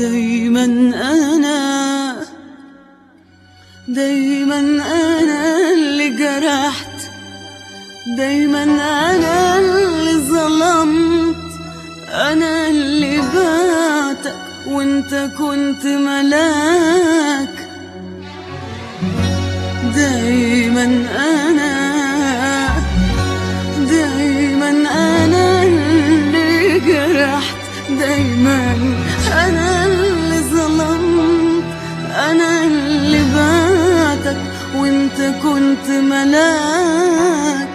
دايما أنا دايما أنا اللي جرحت دايما أنا اللي ظلمت أنا اللي بعتك وانت كنت ملاك دايما أنا دايما أنا اللي جرحت دايما أنا اللي ظلمت أنا اللي بعتك وانت كنت ملاك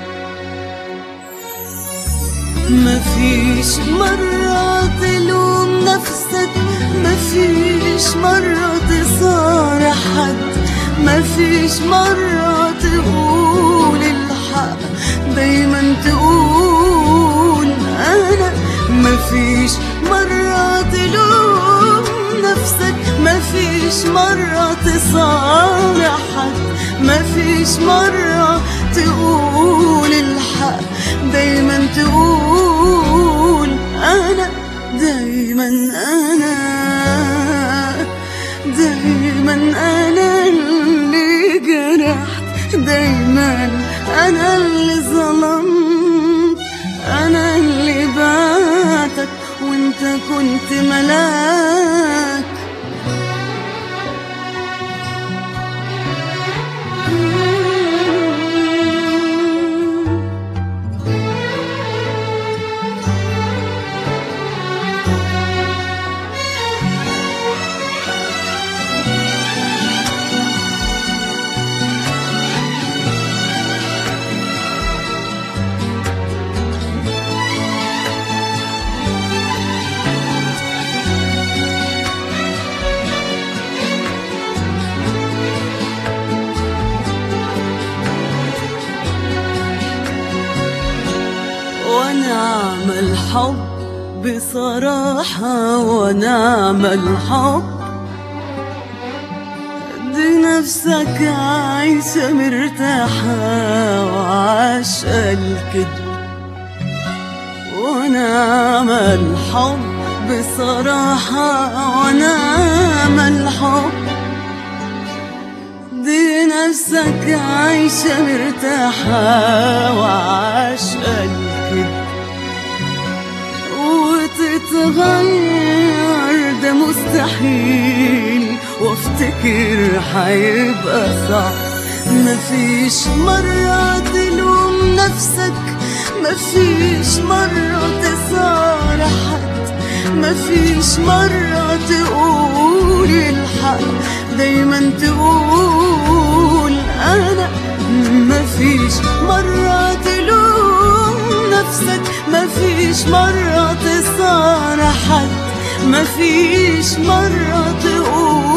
مفيش مرة تلوم نفسك مفيش مرة تصارح حد مفيش مرة تقول الحق دايما تقول أنا مفيش مرة تلوم نفسك مفيش مرة تصارح حد مفيش مرة تقول الحق دايما تقول أنا دايما أنا دايما أنا اللي جرحت دايما أنا اللي ظلمت أنا اللي بعتك وانت كنت ملاك ونعم الحب بصراحة ونعم الحب دي نفسك عايشة مرتاحة وعاش الكذب ونعم الحب بصراحة ونعم الحب دي نفسك عايشة مرتاحة وعاش الكذب وتتغير ده مستحيل وافتكر حيبقى صعب مفيش مرة تلوم نفسك مفيش مرة تصارح حد مفيش مرة تقول الحق دايما تقول أنا مفيش مرة تلوم نفسك مفيش مرة تصارح حد مفيش مرة تقول